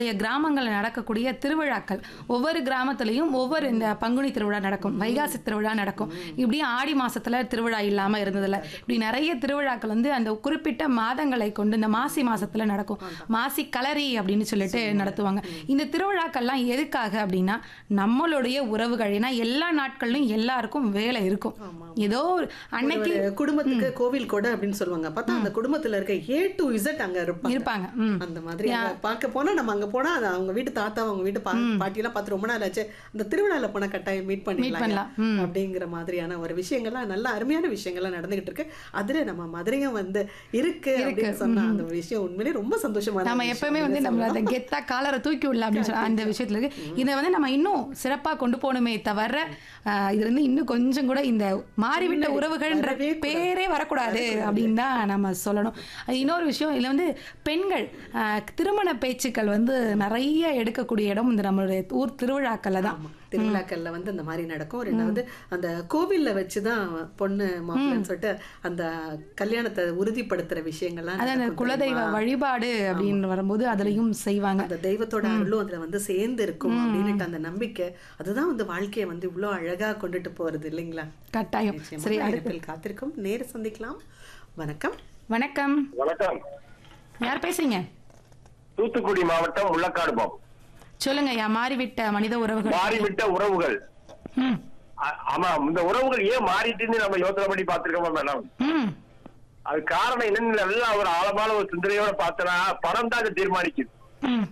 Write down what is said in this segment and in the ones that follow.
கிராமங்களில் நடக்கக்கூடிய திருவிழாக்கள் ஒவ்வொரு கிராமத்துலேயும் ஒவ்வொரு இந்த பங்குனி திருவிழா நடக்கும் வைகாசி திருவிழா நடக்கும் இப்படி ஆடி மாசத்துல திருவிழா இல்லாமல் இருந்ததில்ல இப்படி நிறைய திருவிழாக்கள் வந்து அந்த குறிப்பிட்ட மாதங்களை கொண்டு இந்த மாசி மாசத்துல நடக்கும் மாசி கலரி அப்படின்னு சொல்லிட்டு நடத்துவாங்க இந்த திருவிழாக்கள்லாம் எதுக்காக அப்படின்னா நம்மளுடைய உறவுகள் ஏன்னா எல்லா நாட்கள்லையும் எல்லாருக்கும் வேலை இருக்கும் ஏதோ ஒரு அன்னைக்கு ஒரு குடும்பத்துக்கு கோவில் கொடை அப்படின்னு சொல்லுவாங்க பார்த்தா அந்த குடும்பத்துல இருக்க ஏ டு இசட் அங்க இருப்பாங்க இருப்பாங்க ம் அந்த மாதிரி அங்க பார்க்க போனா நம்ம அங்க போனா அது அவங்க வீட்டு தாத்தா அவங்க வீட்டு பா பாட்டியெல்லாம் பார்த்து ரொம்ப நாள் ஆச்சு அந்த திருவிழால போனா கட்டாயம் மீட் பண்ணிடலாம் பண்ணலாம். ம். அப்படிங்கிற மாதிரியான ஒரு விஷயங்கள்லாம் நல்ல அருமையான விஷயங்கள்லாம் நடந்துகிட்டு இருக்கு அதுல நம்ம மதுரையும் வந்து இருக்கு அப்படின்னு சொன்னா அந்த விஷயம் உண்மையிலேயே ரொம்ப சந்தோஷமா நம்ம எப்பவுமே வந்து நம்ம அந்த கெத்தா காலரை தூக்கி விடல அப்படின்னு சொல்லி அந்த விஷயத்துல இருக்கு இதை வந்து நம்ம இன்னும் சிறப்பா கொண்டு போகணுமே தவிர ஆஹ், இதுல இருந்து இன்னும் கொஞ்சம் கூட இந்த மாறிவிட்ட உறவுகள்ன்ற வரவே கூடாது. பேரே வரக்கூடாது அப்படின்னு தான் நம்ம சொல்லணும் அது இன்னொரு விஷயம் இதுல வந்து பெண்கள் ஆஹ், திருமண பேச்சுக்கள் வந்து நிறைய எடுக்கக்கூடிய இடம் இந்த நம்மளுடைய ஊர் திருவிழாக்கள்ல தான் ஆமா. திருவிழாக்கள்ல வந்து அந்த மாதிரி நடக்கும் ரெண்டாவது அந்த கோவில்ல வச்சுதான் பொண்ணு மாப்பிள்ளைன்னு சொல்லிட்டு அந்த கல்யாணத்தை உறுதிப்படுத்துற விஷயங்கள்லாம் அது அந்த நடக்கும் குலதெய்வ தெரியுமா? வழிபாடு அப்படின்னு வரும்போது அதுலயும் செய்வாங்க அந்த தெய்வத்தோட அருளும் அதுல வந்து சேர்ந்து இருக்கும் அப்படின்னுட்டு அந்த நம்பிக்கை அதுதான் வந்து வாழ்க்கையை வந்து இவ்வளவு அழகா கொண்டுட்டு போறது இல்லைங்களா கட்டாயம் நிச்சயமா. சரி அடுத்து இடத்தில் காத்திருக்கும் நேர சந்திக்கலாம் வணக்கம் வணக்கம் வணக்கம் யார் பேசுறீங்க தூத்துக்குடி மாவட்டம் முள்ளக்காடு பாபு சொல்லுங்க யா மாறிவிட்ட மனித உறவுகள் மாறிவிட்ட உறவுகள் ம் ஆ- ஆமா இந்த உறவுகள் ஏன் மாறிட்டுன்னு நம்ம யோசனை பண்ணி பார்த்திருக்கோமா மேடம் ம் அது காரணம் என்னன்னு நல்லா ஒரு ஆழமான ஒரு சிந்தனையோட பார்த்தனா பணம் தான் அதை தீர்மானிக்குது ம்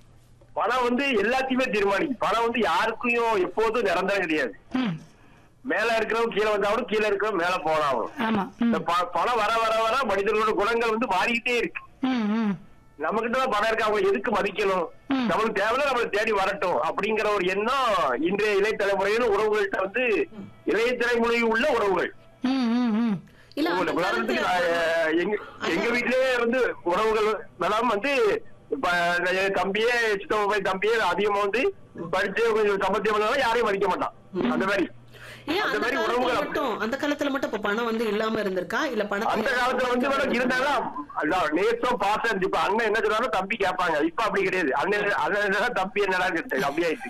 பணம் வந்து எல்லாத்தையுமே தீர்மானிக்கும் பணம் வந்து யாருக்கும் எப்போதும் நிரந்தரம் கிடையாது ம் மேல இருக்கிறவங்க கீழே வந்தாலும் கீழே இருக்கிறவங்க மேல போனாலும் ஆமா ம் இந்த ப- பணம் வர வர வர மனிதர்களோட குணங்கள் வந்து மாறிக்கிட்டே இருக்கு ம் ம் நம்ம கிட்ட தான் பணம் இருக்கு அவங்க எதுக்கு மதிக்கணும் ம். நம்மளுக்கு தேவையில்ல நம்மளை தேடி வரட்டும் அப்படிங்கிற ஒரு எண்ணம் இன்றைய இளைய தலைமுறையில உறவுகள்கிட்ட வந்து இளைய தலைமுறை உள்ள உறவுகள் ம் ம் ம் இல்ல அந்த உங்க- உதாரணத்துக்கு காலத்துல- நான், எங்க எங்க வீட்லயே வந்து உறவுகள் மேடம் வந்து இப்ப என் தம்பியே சித்தப்பா போய் தம்பியே அதிகமா வந்து படிச்சு கொஞ்சம் சம்பத்தியம் பண்ணாலும் யாரையும் மதிக்க மாட்டான் அந்த மாதிரி ஏன் அந்த அந்த மாதிரி காலத்துல உறவுகள் அப்படி- மட்டும் அந்த காலத்துல மட்டும் இப்ப பணம் வந்து இல்லாம இருந்திருக்கா இல்ல பணத்தை அந்த காலத்துல வந்து மேடம் இருந்தாலும் அதான் நேசம் பாசம் இருந்துச்சு இப்ப அண்ணன் என்ன சொன்னாலும் தம்பி கேட்பாங்க இப்ப அப்படி கிடையாது அண்ணன் அண்ணன் என்னடா தம்பி என்னடா கேட்டு அப்படி ஆயிடுச்சு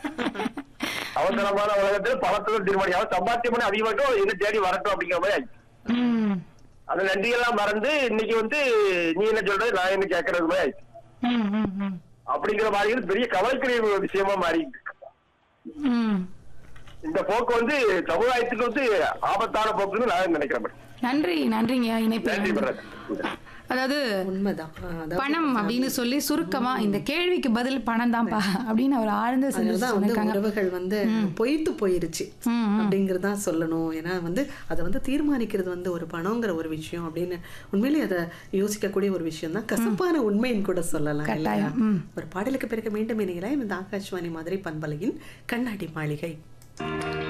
அவசரமான உலகத்துல பணத்துல தீர்மானம் அவன் சம்பாத்தியம் பண்ணி அதிகமாட்டும் என்ன தேடி வரட்டும் அப்படிங்கிற மாதிரி ஆயிடுச்சு ம் அந்த நன்றியெல்லாம் மறந்து இன்னைக்கு வந்து நீ என்ன சொல்றது நான் என்ன கேட்கறது மாதிரி ஆயிடுச்சு ம் ம் ம் அப்படிங்கிற மாதிரி இது பெரிய கவலைக்குரிய ஒரு விஷயமா மாறிட்டு இருக்கு. ம் இந்த போக்கு வந்து சமுதாயத்துக்கு வந்து ஆபத்தான போக்குன்னு நான் நினைக்கிறேன் மேடம். நன்றி நன்றிங்க இணைப்பு நன்றி மேடம் அதாவது உண்மைதான் ஆ, அதாவது பணம் அப்படின்னு சொல்லி சுருக்கமா இந்த கேள்விக்கு பதில் பணம் தான்ப்பா அப்படின்னு அவர் ஆழ்ந்து சிந்திச்சு அதுதான் வந்து சொல்லியிருக்காங்க உறவுகள் வந்து பொய்த்து போயிருச்சு ம், ம். அப்படிங்கறதா சொல்லணும் ஏன்னா வந்து அதை வந்து தீர்மானிக்கிறது வந்து ஒரு பணங்கிற ஒரு விஷயம் அப்படின்னு உண்மையிலேயே அதை யோசிக்கக்கூடிய ஒரு விஷயம் தான் கசப்பான உண்மைன்னு கூட சொல்லலாம் இல்லையா கட்டாயம், ம். ஒரு பாடலுக்கு பிறகு மீண்டும் இணைகிறேன் இந்த ஆகாஷ்வாணி மாதிரி பண்பலையின் கண்ணாடி மாளிகை